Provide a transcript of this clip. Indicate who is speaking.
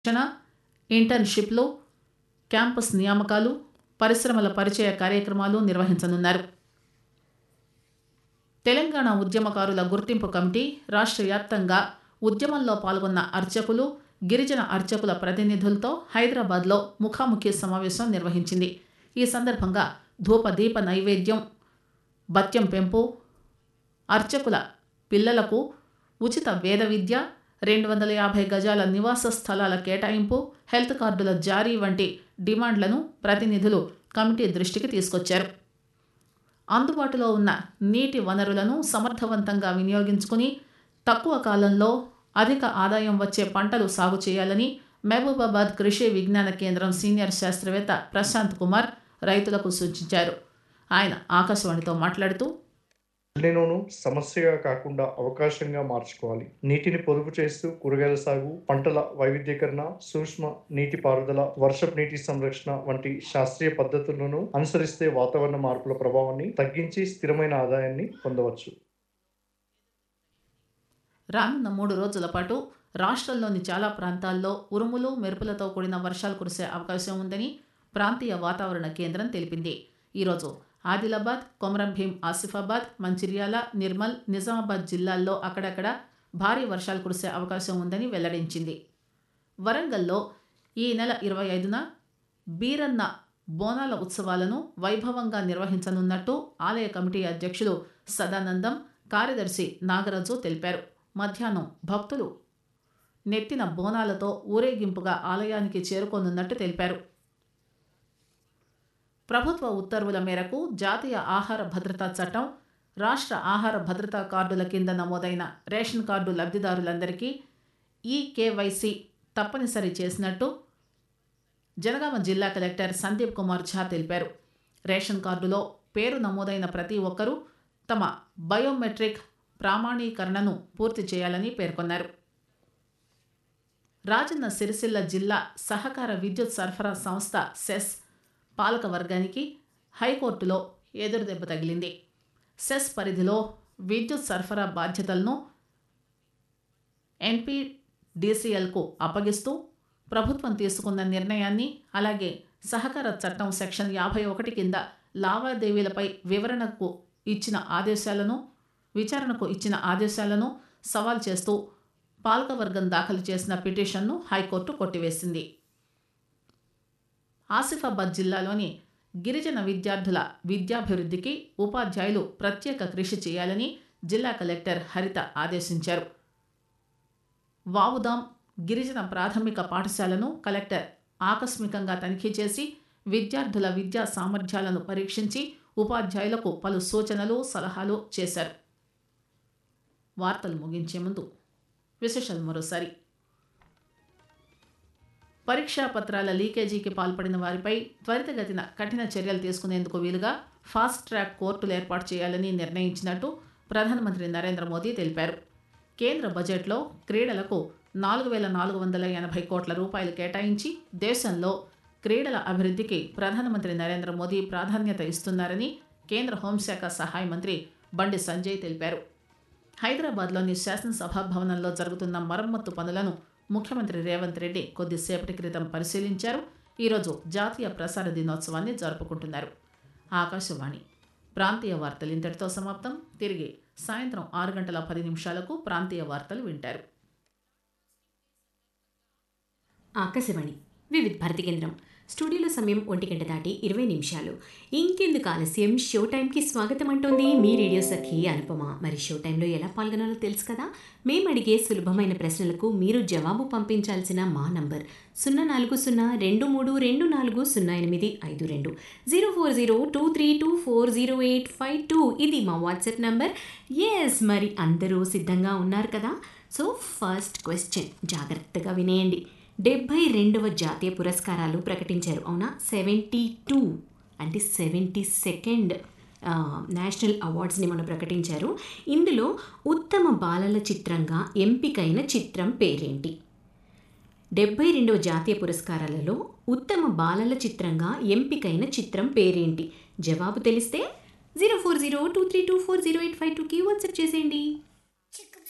Speaker 1: శిక్షణ ఇంటర్న్షిప్లు క్యాంపస్ నియామకాలు పరిశ్రమల పరిచయ కార్యక్రమాలు నిర్వహించనున్నారు తెలంగాణ ఉద్యమకారుల గుర్తింపు కమిటీ రాష్ట్ర వ్యాప్తంగా ఉద్యమంలో పాల్గొన్న అర్చకులు గిరిజన అర్చకుల ప్రతినిధులతో హైదరాబాద్లో ముఖాముఖి సమావేశం నిర్వహించింది ఈ సందర్భంగా ధూపదీప నైవేద్యం భత్యం పెంపు అర్చకుల పిల్లలకు ఉచిత వేద విద్య రెండు వందల యాభై గజాల నివాస స్థలాల కేటాయింపు హెల్త్ కార్డుల జారీ వంటి డిమాండ్లను ప్రతినిధులు కమిటీ దృష్టికి తీసుకొచ్చారు అందుబాటులో ఉన్న నీటి వనరులను సమర్థవంతంగా వినియోగించుకుని తక్కువ కాలంలో అధిక ఆదాయం వచ్చే పంటలు సాగు చేయాలని మహబూబాబాద్ కృషి విజ్ఞాన కేంద్రం సీనియర్ శాస్త్రవేత్త ప్రశాంత్ కుమార్ రైతులకు సూచించారు ఆయన ఆకాశవాణితో మాట్లాడుతూ
Speaker 2: ఎల్నినోను సమస్యగా కాకుండా అవకాశంగా మార్చుకోవాలి నీటిని పొదుపు చేస్తూ కూరగాయల సాగు పంటల వైవిధ్యీకరణ సూక్ష్మ నీటి పారుదల వర్షపు నీటి సంరక్షణ వంటి శాస్త్రీయ పద్ధతులను అనుసరిస్తే వాతావరణ మార్పుల ప్రభావాన్ని తగ్గించి స్థిరమైన ఆదాయాన్ని పొందవచ్చు
Speaker 1: రానున్న మూడు రోజుల పాటు రాష్ట్రంలోని చాలా ప్రాంతాల్లో ఉరుములు మెరుపులతో కూడిన వర్షాలు కురిసే అవకాశం ఉందని ప్రాంతీయ వాతావరణ కేంద్రం తెలిపింది ఈరోజు ఆదిలాబాద్ కొమరంభీం ఆసిఫాబాద్ మంచిర్యాల నిర్మల్ నిజామాబాద్ జిల్లాల్లో అక్కడక్కడ భారీ వర్షాలు కురిసే అవకాశం ఉందని వెల్లడించింది వరంగల్లో ఈ నెల ఇరవై ఐదున బీరన్న బోనాల ఉత్సవాలను వైభవంగా నిర్వహించనున్నట్టు ఆలయ కమిటీ అధ్యక్షులు సదానందం కార్యదర్శి నాగరాజు తెలిపారు మధ్యాహ్నం భక్తులు నెత్తిన బోనాలతో ఊరేగింపుగా ఆలయానికి చేరుకోనున్నట్టు తెలిపారు ప్రభుత్వ ఉత్తర్వుల మేరకు జాతీయ ఆహార భద్రతా చట్టం రాష్ట్ర ఆహార భద్రతా కార్డుల కింద నమోదైన రేషన్ కార్డు లబ్ధిదారులందరికీ ఈ కేవైసీ తప్పనిసరి చేసినట్టు జనగామ జిల్లా కలెక్టర్ సందీప్ కుమార్ ఝా తెలిపారు రేషన్ కార్డులో పేరు నమోదైన ప్రతి ఒక్కరూ తమ బయోమెట్రిక్ ప్రామాణీకరణను పూర్తి చేయాలని పేర్కొన్నారు రాజన్న సిరిసిల్ల జిల్లా సహకార విద్యుత్ సరఫరా సంస్థ సెస్ పాలక వర్గానికి హైకోర్టులో ఎదురుదెబ్బ తగిలింది సెస్ పరిధిలో విద్యుత్ సరఫరా బాధ్యతలను ఎన్పిడిసిఎల్కు అప్పగిస్తూ ప్రభుత్వం తీసుకున్న నిర్ణయాన్ని అలాగే సహకార చట్టం సెక్షన్ యాభై ఒకటి కింద లావాదేవీలపై వివరణకు ఇచ్చిన ఆదేశాలను విచారణకు ఇచ్చిన ఆదేశాలను సవాల్ చేస్తూ పాలకవర్గం దాఖలు చేసిన పిటిషన్ను హైకోర్టు కొట్టివేసింది ఆసిఫాబాద్ జిల్లాలోని గిరిజన విద్యార్థుల విద్యాభివృద్ధికి ఉపాధ్యాయులు ప్రత్యేక కృషి చేయాలని జిల్లా కలెక్టర్ హరిత ఆదేశించారు వావుదాం గిరిజన ప్రాథమిక పాఠశాలను కలెక్టర్ ఆకస్మికంగా తనిఖీ చేసి విద్యార్థుల విద్యా సామర్థ్యాలను పరీక్షించి ఉపాధ్యాయులకు పలు సూచనలు సలహాలు చేశారు వార్తలు ముగించే ముందు విశేషాలు మరోసారి పరీక్షా పత్రాల లీకేజీకి పాల్పడిన వారిపై త్వరితగతిన కఠిన చర్యలు తీసుకునేందుకు వీలుగా ఫాస్ట్ ట్రాక్ కోర్టులు ఏర్పాటు చేయాలని నిర్ణయించినట్టు ప్రధానమంత్రి నరేంద్ర మోదీ తెలిపారు కేంద్ర బడ్జెట్లో క్రీడలకు నాలుగు వేల నాలుగు వందల ఎనభై కోట్ల రూపాయలు కేటాయించి దేశంలో క్రీడల అభివృద్ధికి ప్రధానమంత్రి నరేంద్ర మోదీ ప్రాధాన్యత ఇస్తున్నారని కేంద్ర హోంశాఖ సహాయ మంత్రి బండి సంజయ్ తెలిపారు హైదరాబాద్లోని శాసనసభ భవనంలో జరుగుతున్న మరమ్మత్తు పనులను ముఖ్యమంత్రి రేవంత్ రెడ్డి కొద్దిసేపటి క్రితం పరిశీలించారు ఈరోజు జాతీయ ప్రసార దినోత్సవాన్ని జరుపుకుంటున్నారు ఆకాశవాణి ప్రాంతీయ వార్తలు ఇంతటితో సమాప్తం తిరిగి సాయంత్రం ఆరు గంటల పది నిమిషాలకు ప్రాంతీయ వార్తలు వింటారు
Speaker 3: ఆకాశవాణి వివిధ భారతి కేంద్రం స్టూడియోలో సమయం ఒంటి గంట దాటి ఇరవై నిమిషాలు ఇంకెందుకు ఆలస్యం షో టైంకి స్వాగతం అంటోంది మీ రేడియో సఖి అనుపమ మరి షో టైంలో ఎలా పాల్గొనాలో తెలుసు కదా మేము అడిగే సులభమైన ప్రశ్నలకు మీరు జవాబు పంపించాల్సిన మా నంబర్ సున్నా నాలుగు సున్నా రెండు మూడు రెండు నాలుగు సున్నా ఎనిమిది ఐదు రెండు zero four zero two three two four zero eight five two ఇది మా వాట్సాప్ నంబర్ ఎస్ మరి అందరూ సిద్ధంగా ఉన్నారు కదా సో ఫస్ట్ క్వశ్చన్ జాగ్రత్తగా వినేయండి డెబ్భై రెండవ జాతీయ పురస్కారాలు ప్రకటించారు అవునా సెవెంటీ టూ అంటే సెవెంటీ సెకండ్ నేషనల్ అవార్డ్స్ని మనం ప్రకటించారు ఇందులో ఉత్తమ బాలల చిత్రంగా ఎంపికైన చిత్రం పేరేంటి డెబ్బై రెండవ జాతీయ పురస్కారాలలో ఉత్తమ బాలల చిత్రంగా ఎంపికైన చిత్రం పేరేంటి జవాబు తెలిస్తే zero four zero two three two four zero eight five టూకి వాట్సాప్ చేసేయండి